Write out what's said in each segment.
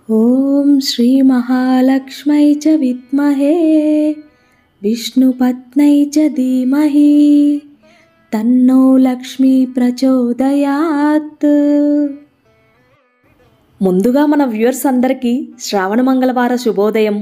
ॐ श्रीमहालक्ष्मै च विद्महे विष्णुपत्नै च धीमहि तन्नो లక్ష్మీ ప్రచోదయాత్ ముందుగా మన వ్యూవర్స్ అందరికీ శ్రావణ మంగళవార శుభోదయం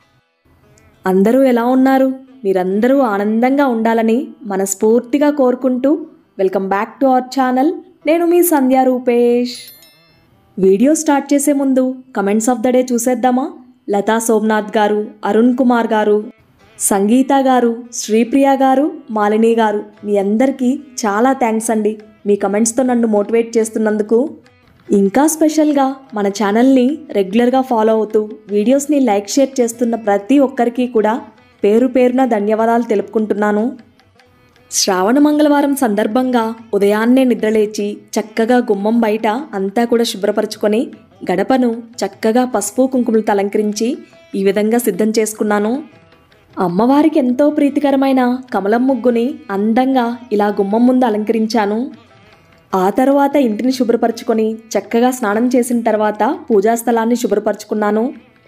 అందరూ ఎలా ఉన్నారు మీరందరూ ఆనందంగా ఉండాలని మనస్ఫూర్తిగా కోరుకుంటూ welcome back to our channel నేను మీ సంధ్యా రూపేష్ వీడియో స్టార్ట్ చేసే ముందు కమెంట్స్ ఆఫ్ ద డే చూసేద్దామా లతా సోమనాథ్ గారు అరుణ్ కుమార్ గారు సంగీత గారు శ్రీప్రియ గారు మాలిని గారు మీ అందరికీ చాలా థ్యాంక్స్ అండి మీ కమెంట్స్తో నన్ను మోటివేట్ చేస్తున్నందుకు ఇంకా స్పెషల్గా మన ఛానల్ని రెగ్యులర్గా ఫాలో అవుతూ వీడియోస్ని లైక్ షేర్ చేస్తున్న ప్రతి ఒక్కరికి కూడా పేరు పేరున ధన్యవాదాలు తెలుపుకుంటున్నాను శ్రావణ మంగళవారం సందర్భంగా ఉదయాన్నే నిద్రలేచి చక్కగా గుమ్మం బయట అంతా కూడా శుభ్రపరచుకొని గడపను చక్కగా పసుపు కుంకుమలతో అలంకరించి ఈ విధంగా సిద్ధం చేసుకున్నాను అమ్మవారికి ఎంతో ప్రీతికరమైన కమలం ముగ్గుని అందంగా ఇలా గుమ్మం ముందు అలంకరించాను ఆ తర్వాత ఇంటిని శుభ్రపరచుకొని చక్కగా స్నానం చేసిన తర్వాత పూజా స్థలాన్ని శుభ్రపరచుకున్నాను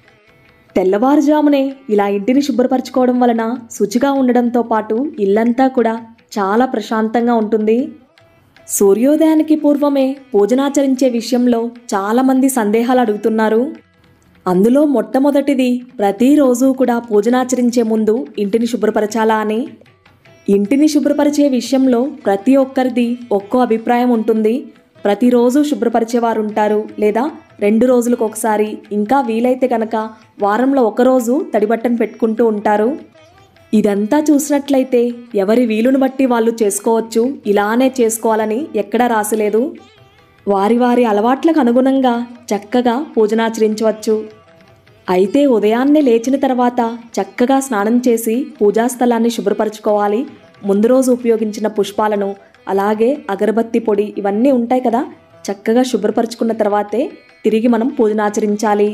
తెల్లవారుజామునే ఇలా ఇంటిని శుభ్రపరచుకోవడం వలన శుచిగా ఉండడంతో పాటు ఇల్లంతా కూడా చాలా ప్రశాంతంగా ఉంటుంది సూర్యోదయానికి పూర్వమే పూజనాచరించే విషయంలో చాలామంది సందేహాలు అడుగుతున్నారు అందులో మొట్టమొదటిది ప్రతిరోజు కూడా పూజనాచరించే ముందు ఇంటిని శుభ్రపరచాలా అని ఇంటిని శుభ్రపరిచే విషయంలో ప్రతి ఒక్కరిది ఒక్కో అభిప్రాయం ఉంటుంది ప్రతిరోజు శుభ్రపరిచేవారు ఉంటారు లేదా రెండు రోజులకు ఒకసారి ఇంకా వీలైతే కనుక వారంలో ఒకరోజు తడిబట్టను పెట్టుకుంటూ ఉంటారు ఇదంతా చూసినట్లయితే ఎవరి వీలును బట్టి వాళ్ళు చేసుకోవచ్చు ఇలానే చేసుకోవాలని ఎక్కడా రాసలేదు వారి వారి అలవాట్లకు అనుగుణంగా చక్కగా పూజనాచరించవచ్చు అయితే ఉదయాన్నే లేచిన తర్వాత చక్కగా స్నానం చేసి పూజా స్థలాన్ని శుభ్రపరచుకోవాలి ముందు రోజు ఉపయోగించిన పుష్పాలను అలాగే అగరబత్తి పొడి ఇవన్నీ ఉంటాయి కదా చక్కగా శుభ్రపరచుకున్న తర్వాతే తిరిగి మనం పూజనాచరించాలి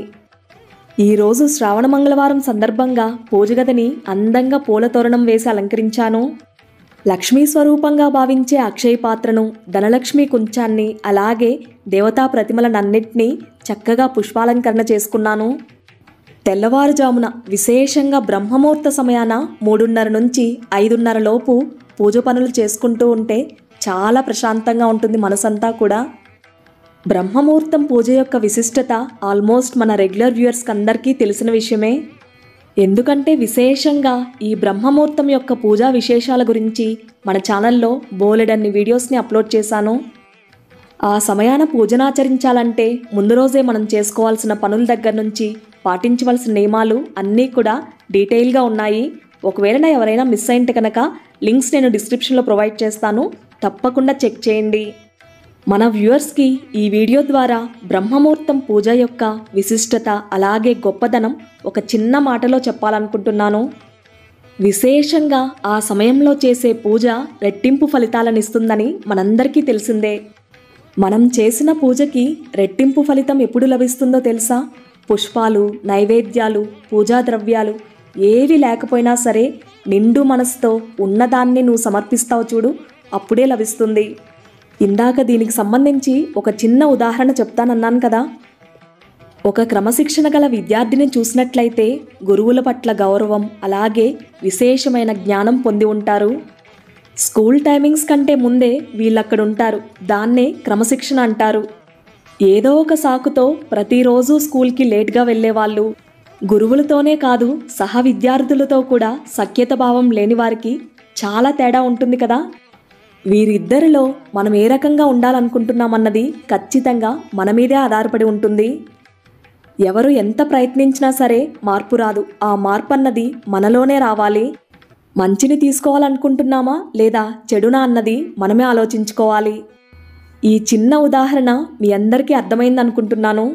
ఈరోజు శ్రావణ మంగళవారం సందర్భంగా పూజగదిని అందంగా పూల తోరణం వేసి అలంకరించాను లక్ష్మీ స్వరూపంగా భావించే అక్షయ పాత్రను ధనలక్ష్మి కుంచాన్ని అలాగే దేవతా ప్రతిమలనన్నింటినీ చక్కగా పుష్పాలంకరణ చేసుకున్నాను తెల్లవారుజామున విశేషంగా బ్రహ్మముహూర్త సమయాన మూడున్నర నుంచి ఐదున్నర లోపు పూజ పనులు చేసుకుంటూ ఉంటే చాలా ప్రశాంతంగా ఉంటుంది మనసంతా కూడా బ్రహ్మముహూర్తం పూజ యొక్క విశిష్టత ఆల్మోస్ట్ మన రెగ్యులర్ వ్యూయర్స్కి అందరికీ తెలిసిన విషయమే ఎందుకంటే విశేషంగా ఈ బ్రహ్మముహూర్తం యొక్క పూజా విశేషాల గురించి మన ఛానల్లో బోలెడన్ని వీడియోస్ని అప్లోడ్ చేశాను ఆ సమయాన పూజనాచరించాలంటే ముందు రోజే మనం చేసుకోవాల్సిన పనుల దగ్గర నుంచి పాటించవలసిన నియమాలు అన్నీ కూడా డీటెయిల్గా ఉన్నాయి ఒకవేళ నా ఎవరైనా మిస్ అయింటే కనుక లింక్స్ నేను డిస్క్రిప్షన్లో ప్రొవైడ్ చేస్తాను తప్పకుండా చెక్ చేయండి మన వ్యూవర్స్కి ఈ వీడియో ద్వారా బ్రహ్మముహూర్తం పూజ యొక్క విశిష్టత అలాగే గొప్పదనం ఒక చిన్న మాటలో చెప్పాలనుకుంటున్నాను విశేషంగా ఆ సమయంలో చేసే పూజ రెట్టింపు ఫలితాలను ఇస్తుందని మనందరికీ తెలిసిందే మనం చేసిన పూజకి రెట్టింపు ఫలితం ఎప్పుడు లభిస్తుందో తెలుసా పుష్పాలు నైవేద్యాలు పూజా ద్రవ్యాలు ఏవి లేకపోయినా సరే నిండు మనసుతో ఉన్నదాన్ని నువ్వు సమర్పిస్తావు చూడు అప్పుడే లభిస్తుంది ఇందాక దీనికి సంబంధించి ఒక చిన్న ఉదాహరణ చెప్తానన్నాను కదా ఒక క్రమశిక్షణ గల విద్యార్థిని చూసినట్లయితే గురువుల పట్ల గౌరవం అలాగే విశేషమైన జ్ఞానం పొంది ఉంటారు స్కూల్ టైమింగ్స్ కంటే ముందే వీళ్ళక్కడ ఉంటారు దాన్నే క్రమశిక్షణ అంటారు ఏదో ఒక సాకుతో ప్రతిరోజు స్కూల్కి లేట్గా వెళ్ళేవాళ్ళు గురువులతోనే కాదు సహ విద్యార్థులతో కూడా సఖ్యత భావం లేని వారికి చాలా తేడా ఉంటుంది కదా వీరిద్దరిలో మనం ఏ రకంగా ఉండాలనుకుంటున్నామన్నది ఖచ్చితంగా మన మీదే ఆధారపడి ఉంటుంది ఎవరు ఎంత ప్రయత్నించినా సరే మార్పు రాదు ఆ మార్పు అన్నది మనలోనే రావాలి మంచిని తీసుకోవాలనుకుంటున్నామా లేదా చెడునా అన్నది మనమే ఆలోచించుకోవాలి ఈ చిన్న ఉదాహరణ మీ అందరికీ అర్థమైంది అనుకుంటున్నాను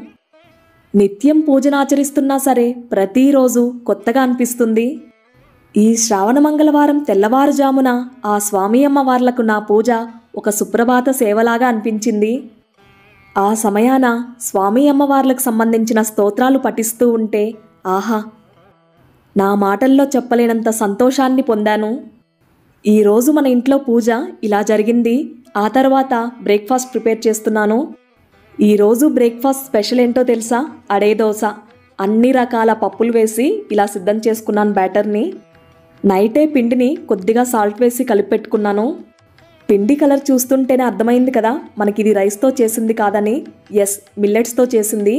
నిత్యం పూజనాచరిస్తున్నా సరే ప్రతిరోజు కొత్తగా అనిపిస్తుంది ఈ శ్రావణ మంగళవారం తెల్లవారుజామున ఆ స్వామి అమ్మవార్లకు నా పూజ ఒక సుప్రభాత సేవలాగా అనిపించింది ఆ సమయాన స్వామి అమ్మవార్లకు సంబంధించిన స్తోత్రాలు పఠిస్తూ ఉంటే ఆహా నా మాటల్లో చెప్పలేనంత సంతోషాన్ని పొందాను ఈరోజు మన ఇంట్లో పూజ ఇలా జరిగింది ఆ తర్వాత బ్రేక్ఫాస్ట్ ప్రిపేర్ చేస్తున్నాను ఈరోజు బ్రేక్ఫాస్ట్ స్పెషల్ ఏంటో తెలుసా అడే దోశ అన్ని రకాల పప్పులు వేసి ఇలా సిద్ధం చేసుకున్నాను బ్యాటర్ని నైటే పిండిని కొద్దిగా సాల్ట్ వేసి కలిపి పెట్టుకున్నాను పిండి కలర్ చూస్తుంటేనే అర్థమైంది కదా మనకి ఇది రైస్తో చేసింది కాదని ఎస్ మిల్లెట్స్తో చేసింది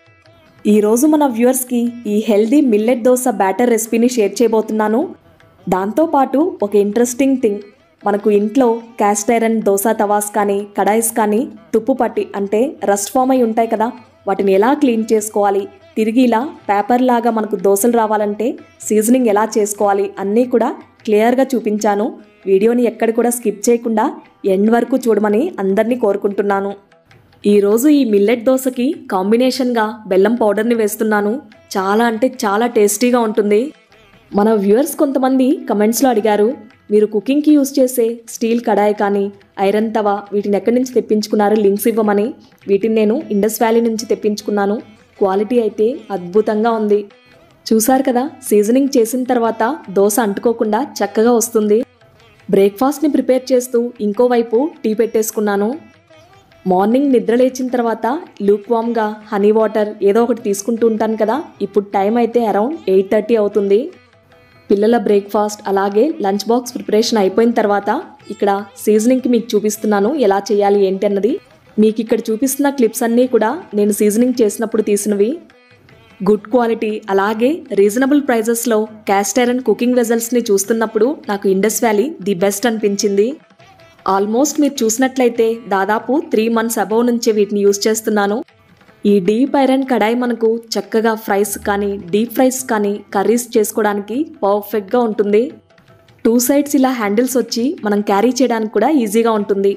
ఈరోజు మన వ్యూవర్స్కి ఈ హెల్దీ మిల్లెట్ దోశ బ్యాటర్ రెసిపీని షేర్ చేయబోతున్నాను దాంతోపాటు ఒక ఇంట్రెస్టింగ్ థింగ్ మనకు ఇంట్లో క్యాస్ట్ ఐరన్ దోశ తవాస్ కానీ కడాయిస్ కానీ తుప్పు పట్టి అంటే రస్ట్ ఫామ్ అయి ఉంటాయి కదా వాటిని ఎలా క్లీన్ చేసుకోవాలి తిరిగి ఇలా పేపర్ లాగా మనకు దోశలు రావాలంటే సీజనింగ్ ఎలా చేసుకోవాలి అన్నీ కూడా క్లియర్గా చూపించాను వీడియోని ఎక్కడ కూడా స్కిప్ చేయకుండా ఎండ్ వరకు చూడమని అందరినీ కోరుకుంటున్నాను ఈరోజు ఈ మిల్లెట్ దోశకి కాంబినేషన్గా బెల్లం పౌడర్ని వేస్తున్నాను చాలా అంటే చాలా టేస్టీగా ఉంటుంది మన వ్యూవర్స్ కొంతమంది కమెంట్స్లో అడిగారు మీరు కుకింగ్కి యూస్ చేసే స్టీల్ కడాయి కానీ ఐరన్ తవా వీటిని ఎక్కడి నుంచి తెప్పించుకున్నారు లింక్స్ ఇవ్వమని వీటిని నేను ఇండస్ వ్యాలీ నుంచి తెప్పించుకున్నాను క్వాలిటీ అయితే అద్భుతంగా ఉంది చూసారు కదా సీజనింగ్ చేసిన తర్వాత దోశ అంటుకోకుండా చక్కగా వస్తుంది బ్రేక్ఫాస్ట్ని ప్రిపేర్ చేస్తూ ఇంకోవైపు టీ పెట్టేసుకున్నాను మార్నింగ్ నిద్ర లేచిన తర్వాత లూక్ వామ్గా హనీ వాటర్ ఏదో ఒకటి తీసుకుంటూ ఉంటాను కదా ఇప్పుడు టైం అయితే అరౌండ్ ఎయిట్ థర్టీ అవుతుంది పిల్లల బ్రేక్ఫాస్ట్ అలాగే లంచ్ బాక్స్ ప్రిపరేషన్ అయిపోయిన తర్వాత ఇక్కడ సీజనింగ్కి మీకు చూపిస్తున్నాను ఎలా చేయాలి ఏంటి అన్నది మీకు ఇక్కడ చూపిస్తున్న క్లిప్స్ అన్నీ కూడా నేను సీజనింగ్ చేసినప్పుడు తీసినవి గుడ్ క్వాలిటీ అలాగే రీజనబుల్ ప్రైజెస్లో క్యాస్ట్ ఐరన్ కుకింగ్ వెజల్స్ని చూస్తున్నప్పుడు నాకు ఇండస్ వ్యాలీ ది బెస్ట్ అనిపించింది ఆల్మోస్ట్ మీరు చూసినట్లయితే దాదాపు త్రీ మంత్స్ అబౌవ్ నుంచి వీటిని యూస్ చేస్తున్నాను ఈ డీప్ ఐరన్ కడాయి మనకు చక్కగా ఫ్రైస్ కానీ డీప్ ఫ్రైస్ కానీ కర్రీస్ చేసుకోవడానికి పర్ఫెక్ట్గా ఉంటుంది టూ సైడ్స్ ఇలా హ్యాండిల్స్ వచ్చి మనం క్యారీ చేయడానికి కూడా ఈజీగా ఉంటుంది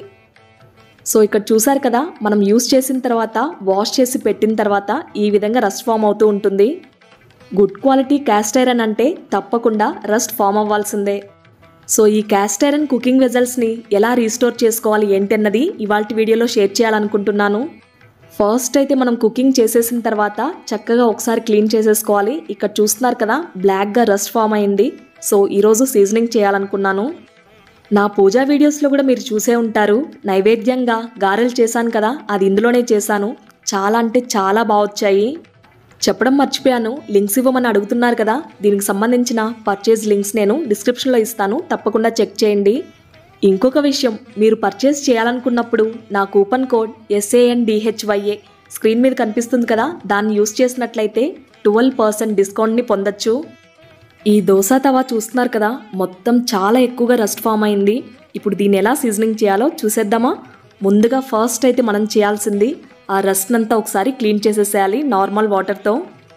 సో ఇక్కడ చూసారు కదా మనం యూస్ చేసిన తర్వాత వాష్ చేసి పెట్టిన తర్వాత ఈ విధంగా రస్ట్ ఫామ్ అవుతూ ఉంటుంది గుడ్ క్వాలిటీ క్యాస్ట్ ఐరన్ అంటే తప్పకుండా రస్ట్ ఫామ్ అవ్వాల్సిందే సో ఈ క్యాస్ట్ ఐరన్ కుకింగ్ వెజల్స్ని ఎలా రీస్టోర్ చేసుకోవాలి ఏంటి అన్నది ఇవాళ వీడియోలో షేర్ చేయాలనుకుంటున్నాను ఫస్ట్ అయితే మనం కుకింగ్ చేసేసిన తర్వాత చక్కగా ఒకసారి క్లీన్ చేసేసుకోవాలి ఇక్కడ చూస్తున్నారు కదా బ్లాక్గా రస్ట్ ఫామ్ అయింది సో ఈరోజు సీజనింగ్ చేయాలనుకున్నాను నా పూజా వీడియోస్లో కూడా మీరు చూసే ఉంటారు నైవేద్యంగా గారెలు చేశాను కదా అది ఇందులోనే చేశాను చాలా అంటే చాలా బాగా వచ్చాయి చెప్పడం మర్చిపోయాను లింక్స్ ఇవ్వమని అడుగుతున్నారు కదా దీనికి సంబంధించిన పర్చేజ్ లింక్స్ నేను డిస్క్రిప్షన్లో ఇస్తాను తప్పకుండా చెక్ చేయండి ఇంకొక విషయం మీరు పర్చేస్ చేయాలనుకున్నప్పుడు నా కూపన్ కోడ్ ఎస్ఏఎన్డిహెచ్వైఏ స్క్రీన్ మీద కనిపిస్తుంది కదా దాన్ని యూస్ చేసినట్లయితే ట్వెల్వ్ పర్సెంట్ డిస్కౌంట్ని పొందొచ్చు ఈ దోశ తవా చూస్తున్నారు కదా మొత్తం చాలా ఎక్కువగా రస్ట్ ఫామ్ అయింది ఇప్పుడు దీన్ని ఎలా సీజనింగ్ చేయాలో చూసేద్దామా ముందుగా ఫస్ట్ అయితే మనం చేయాల్సింది ఆ రస్ట్ అంతా ఒకసారి క్లీన్ చేసేసేయాలి నార్మల్ వాటర్తో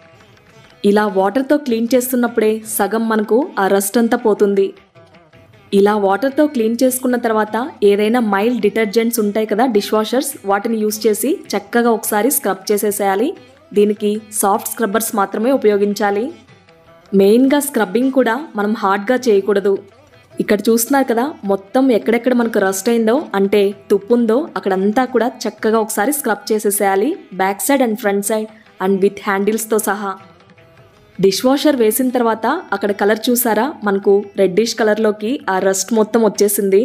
ఇలా వాటర్తో క్లీన్ చేస్తున్నప్పుడే సగం మనకు ఆ రస్ట్ అంతా పోతుంది ఇలా వాటర్తో క్లీన్ చేసుకున్న తర్వాత ఏదైనా మైల్డ్ డిటర్జెంట్స్ ఉంటాయి కదా డిష్ వాషర్స్ వాటిని యూస్ చేసి చక్కగా ఒకసారి స్క్రబ్ చేసేసేయాలి దీనికి సాఫ్ట్ స్క్రబ్బర్స్ మాత్రమే ఉపయోగించాలి మెయిన్గా స్క్రబ్బింగ్ కూడా మనం హార్డ్గా చేయకూడదు ఇక్కడ చూస్తున్నారు కదా మొత్తం ఎక్కడెక్కడ మనకు రస్ట్ అయిందో అంటే తుప్పు ఉందో అక్కడంతా కూడా చక్కగా ఒకసారి స్క్రబ్ చేసేసేయాలి back side and front side and with హ్యాండిల్స్తో సహా డిష్ వాషర్ వేసిన తర్వాత అక్కడ కలర్ చూసారా మనకు రెడ్డిష్ కలర్లోకి ఆ రస్ట్ మొత్తం వచ్చేసింది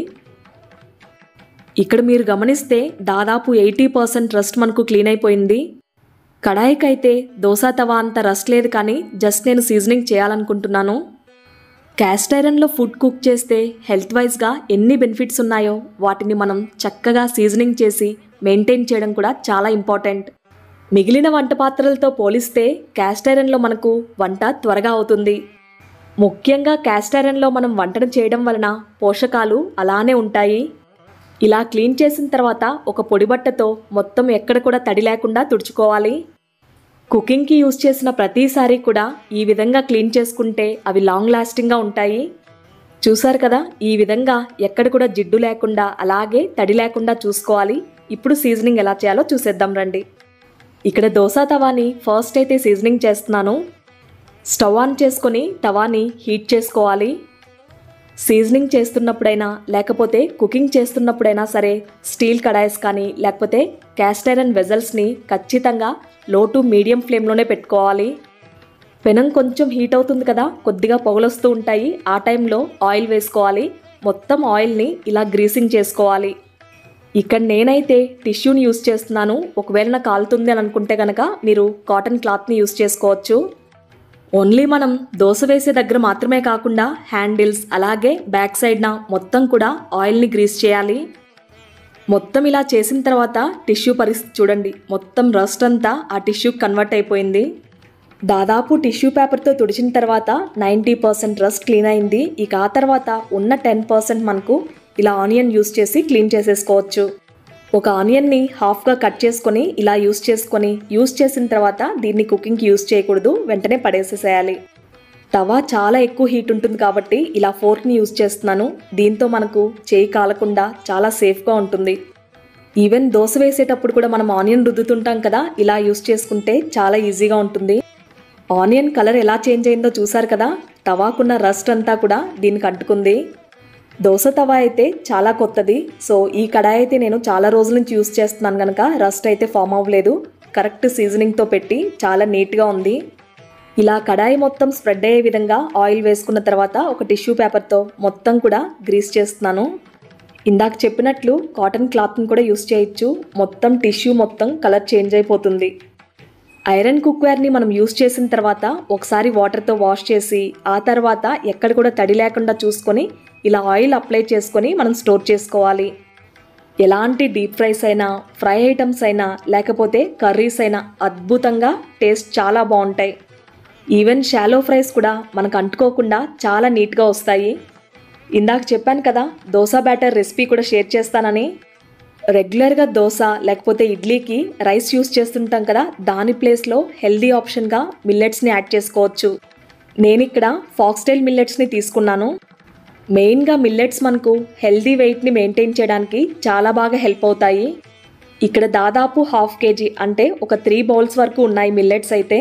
ఇక్కడ మీరు గమనిస్తే దాదాపు ఎయిటీ పర్సెంట్ రస్ట్ మనకు క్లీన్ అయిపోయింది కడాయికైతే దోశ తవా అంత రస్ట్ లేదు కానీ జస్ట్ నేను సీజనింగ్ చేయాలనుకుంటున్నాను క్యాస్ట్ ఐరన్లో ఫుడ్ కుక్ చేస్తే హెల్త్ వైజ్గా ఎన్ని బెనిఫిట్స్ ఉన్నాయో వాటిని మనం చక్కగా సీజనింగ్ చేసి మెయింటైన్ చేయడం కూడా చాలా ఇంపార్టెంట్ మిగిలిన వంట పాత్రలతో పోలిస్తే క్యాస్ట్ ఐరన్లో మనకు వంట త్వరగా అవుతుంది ముఖ్యంగా క్యాస్ట్ ఐరన్లో మనం వంటను చేయడం వలన పోషకాలు అలానే ఉంటాయి ఇలా క్లీన్ చేసిన తర్వాత ఒక పొడి బట్టతో మొత్తం ఎక్కడ కూడా తడి లేకుండా తుడుచుకోవాలి కుకింగ్కి యూస్ చేసిన ప్రతిసారి కూడా ఈ విధంగా క్లీన్ చేసుకుంటే అవి లాంగ్ లాస్టింగ్గా ఉంటాయి చూసారు కదా ఈ విధంగా ఎక్కడ కూడా జిడ్డు లేకుండా అలాగే తడి లేకుండా చూసుకోవాలి ఇప్పుడు సీజనింగ్ ఎలా చేయాలో చూసేద్దాం రండి ఇక్కడ దోశ తవాని ఫస్ట్ అయితే సీజనింగ్ చేస్తున్నాను స్టవ్ ఆన్ చేసుకొని తవాని హీట్ చేసుకోవాలి సీజనింగ్ చేస్తున్నప్పుడైనా లేకపోతే కుకింగ్ చేస్తున్నప్పుడైనా సరే స్టీల్ కడాయిస్ కానీ లేకపోతే క్యాస్ట్ ఐరన్ వెజల్స్ని ఖచ్చితంగా లో టు మీడియం ఫ్లేమ్లోనే పెట్టుకోవాలి పెనం కొంచెం హీట్ అవుతుంది కదా కొద్దిగా పొగలొస్తూ ఉంటాయి ఆ టైంలో ఆయిల్ వేసుకోవాలి మొత్తం ఆయిల్ని ఇలా గ్రీసింగ్ చేసుకోవాలి ఇక్కడ నేనైతే టిష్యూని యూస్ చేస్తున్నాను ఒకవేళ నాకు కాలుతుంది అని అనుకుంటే కనుక మీరు కాటన్ క్లాత్ని యూస్ చేసుకోవచ్చు ఓన్లీ మనం దోశ వేసే దగ్గర మాత్రమే కాకుండా హ్యాండిల్స్ అలాగే బ్యాక్ సైడ్న మొత్తం కూడా ఆయిల్ని గ్రీస్ చేయాలి మొత్తం ఇలా చేసిన తర్వాత టిష్యూ పరిస్థితి చూడండి మొత్తం రస్ట్ అంతా ఆ టిష్యూ కన్వర్ట్ అయిపోయింది దాదాపు టిష్యూ పేపర్తో తుడిచిన తర్వాత నైంటీ పర్సెంట్ రస్ట్ క్లీన్ అయింది ఇక ఆ తర్వాత ఉన్న టెన్ పర్సెంట్ మనకు ఇలా ఆనియన్ యూస్ చేసి క్లీన్ చేసేసుకోవచ్చు ఒక ఆనియన్ని హాఫ్గా కట్ చేసుకొని ఇలా యూస్ చేసుకొని యూస్ చేసిన తర్వాత దీన్ని కుకింగ్కి యూస్ చేయకూడదు వెంటనే పడేసేసేయాలి తవా చాలా ఎక్కువ హీట్ ఉంటుంది కాబట్టి ఇలా ఫోర్క్ని యూస్ చేస్తున్నాను దీంతో మనకు చేయి కాలకుండా చాలా సేఫ్గా ఉంటుంది ఈవెన్ దోశ వేసేటప్పుడు కూడా మనం ఆనియన్ రుద్దుతుంటాం కదా ఇలా యూస్ చేసుకుంటే చాలా ఈజీగా ఉంటుంది ఆనియన్ కలర్ ఎలా చేంజ్ అయిందో చూసారు కదా తవాకున్న రస్ట్ అంతా కూడా దీనికి అంటుకుంది దోశ తవా అయితే చాలా కొత్తది సో ఈ కడాయి అయితే నేను చాలా రోజుల నుంచి యూస్ చేస్తున్నాను కనుక రస్ట్ అయితే ఫామ్ అవ్వలేదు కరెక్ట్ సీజనింగ్తో పెట్టి చాలా నీట్గా ఉంది ఇలా కడాయి మొత్తం స్ప్రెడ్ అయ్యే విధంగా ఆయిల్ వేసుకున్న తర్వాత ఒక టిష్యూ పేపర్తో మొత్తం కూడా గ్రీస్ చేస్తున్నాను ఇందాక చెప్పినట్లు కాటన్ క్లాత్ని కూడా యూస్ చేయొచ్చు మొత్తం టిష్యూ మొత్తం కలర్ చేంజ్ అయిపోతుంది ఐరన్ కుక్వేర్ని మనం యూస్ చేసిన తర్వాత ఒకసారి వాటర్తో వాష్ చేసి ఆ తర్వాత ఎక్కడ కూడా తడి లేకుండా చూసుకొని ఇలా ఆయిల్ అప్లై చేసుకొని మనం స్టోర్ చేసుకోవాలి ఎలాంటి డీప్ ఫ్రైస్ అయినా ఫ్రై ఐటమ్స్ అయినా లేకపోతే కర్రీస్ అయినా అద్భుతంగా టేస్ట్ చాలా బాగుంటాయి ఈవెన్ షాలో ఫ్రైస్ కూడా మనకు అంటుకోకుండా చాలా నీట్గా వస్తాయి ఇందాక చెప్పాను కదా దోశ బ్యాటర్ రెసిపీ కూడా షేర్ చేస్తానని రెగ్యులర్గా దోశ లేకపోతే ఇడ్లీకి రైస్ యూస్ చేస్తుంటాం కదా దాని ప్లేస్లో హెల్దీ ఆప్షన్గా మిల్లెట్స్ని యాడ్ చేసుకోవచ్చు నేను ఇక్కడ ఫాక్స్టైల్ మిల్లెట్స్ని తీసుకున్నాను మెయిన్గా మిల్లెట్స్ మనకు హెల్దీ వెయిట్ని మెయింటైన్ చేయడానికి చాలా బాగా హెల్ప్ అవుతాయి ఇక్కడ దాదాపు హాఫ్ కేజీ అంటే ఒక త్రీ బౌల్స్ వరకు ఉన్నాయి మిల్లెట్స్ అయితే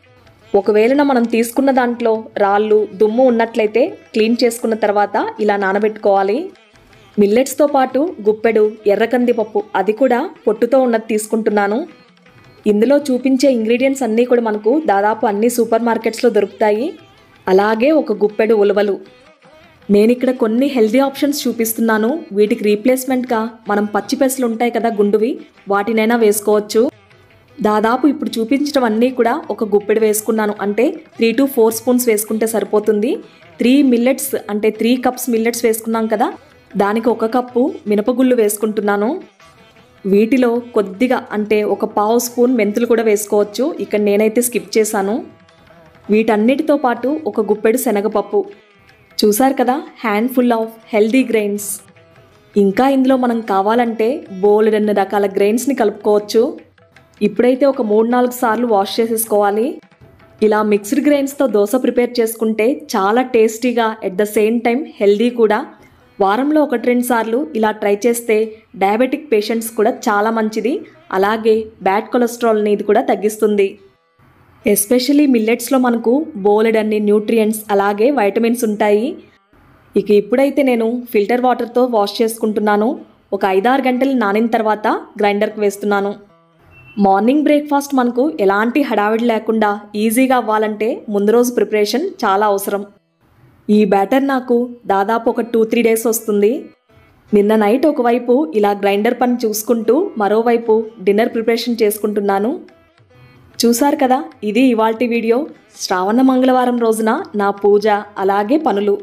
ఒకవేళ మనం తీసుకున్న దాంట్లో రాళ్ళు దుమ్ము ఉన్నట్లయితే క్లీన్ చేసుకున్న తర్వాత ఇలా నానబెట్టుకోవాలి మిల్లెట్స్తో పాటు గుప్పెడు ఎర్రకంది పప్పు అది కూడా పొట్టుతో ఉన్నది తీసుకుంటున్నాను ఇందులో చూపించే ఇంగ్రీడియంట్స్ అన్నీ కూడా మనకు దాదాపు అన్ని సూపర్ మార్కెట్స్లో దొరుకుతాయి అలాగే ఒక గుప్పెడు ఉలవలు నేను ఇక్కడ కొన్ని హెల్దీ ఆప్షన్స్ చూపిస్తున్నాను వీటికి రీప్లేస్మెంట్గా మనం పచ్చి పెసలు ఉంటాయి కదా గుండువి వాటినైనా వేసుకోవచ్చు దాదాపు ఇప్పుడు చూపించడం అన్నీ కూడా ఒక గుప్పెడు వేసుకున్నాను అంటే త్రీ టు ఫోర్ స్పూన్స్ వేసుకుంటే సరిపోతుంది త్రీ మిల్లెట్స్ అంటే త్రీ కప్స్ మిల్లెట్స్ వేసుకున్నాం కదా దానికి ఒక కప్పు మినపగుళ్ళు వేసుకుంటున్నాను వీటిలో కొద్దిగా అంటే ఒక పావు స్పూన్ మెంతులు కూడా వేసుకోవచ్చు ఇక్కడ నేనైతే స్కిప్ చేశాను వీటన్నిటితో పాటు ఒక గుప్పెడు శనగపప్పు చూసారు కదా handful of healthy grains ఇంకా ఇందులో మనం కావాలంటే బోల్డ్ అన్ని రకాల గ్రెయిన్స్ని కలుపుకోవచ్చు ఇప్పుడైతే ఒక మూడు నాలుగు సార్లు వాష్ చేసేసుకోవాలి ఇలా మిక్స్డ్ గ్రెయిన్స్తో దోశ ప్రిపేర్ చేసుకుంటే చాలా టేస్టీగా at the same time healthy కూడా వారంలో ఒకటి రెండు సార్లు ఇలా ట్రై చేస్తే డయాబెటిక్ పేషెంట్స్ కూడా చాలా మంచిది అలాగే బ్యాడ్ కొలెస్ట్రాల్ని ఇది కూడా తగ్గిస్తుంది ఎస్పెషలీ మిల్లెట్స్లో మనకు బోలెడ్ అన్ని న్యూట్రియంట్స్ అలాగే వైటమిన్స్ ఉంటాయి ఇక ఇప్పుడైతే నేను ఫిల్టర్ వాటర్తో వాష్ చేసుకుంటున్నాను ఒక ఐదారు గంటలు నానిన తర్వాత గ్రైండర్కి వేస్తున్నాను మార్నింగ్ బ్రేక్ఫాస్ట్ మనకు ఎలాంటి హడావిడి లేకుండా ఈజీగా అవ్వాలంటే ముందు రోజు ప్రిపరేషన్ చాలా అవసరం ఈ బ్యాటర్ నాకు దాదాపు ఒక టూ త్రీ డేస్ వస్తుంది నిన్న నైట్ ఒకవైపు ఇలా గ్రైండర్ పని చూసుకుంటూ మరోవైపు డిన్నర్ ప్రిపరేషన్ చేసుకుంటున్నాను చూసారు కదా ఇది ఇవాల్టి వీడియో శ్రావణ మంగళవారం రోజున నా పూజ అలాగే పనులు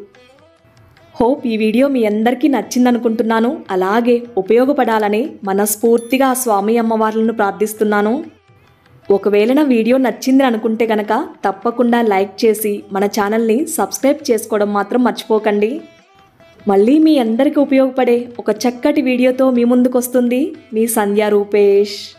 హోప్ ఈ వీడియో మీ అందరికీ నచ్చిందనుకుంటున్నాను అలాగే ఉపయోగపడాలని మనస్ఫూర్తిగా ఆ స్వామి అమ్మవార్లను ప్రార్థిస్తున్నాను ఒకవేళ నా వీడియో నచ్చింది అనుకుంటే గనక తప్పకుండా లైక్ చేసి మన ఛానల్ని సబ్స్క్రైబ్ చేసుకోవడం మాత్రం మర్చిపోకండి మళ్ళీ మీ అందరికీ ఉపయోగపడే ఒక చక్కటి వీడియోతో మీ ముందుకు వస్తుంది మీ సంధ్యా రూపేష్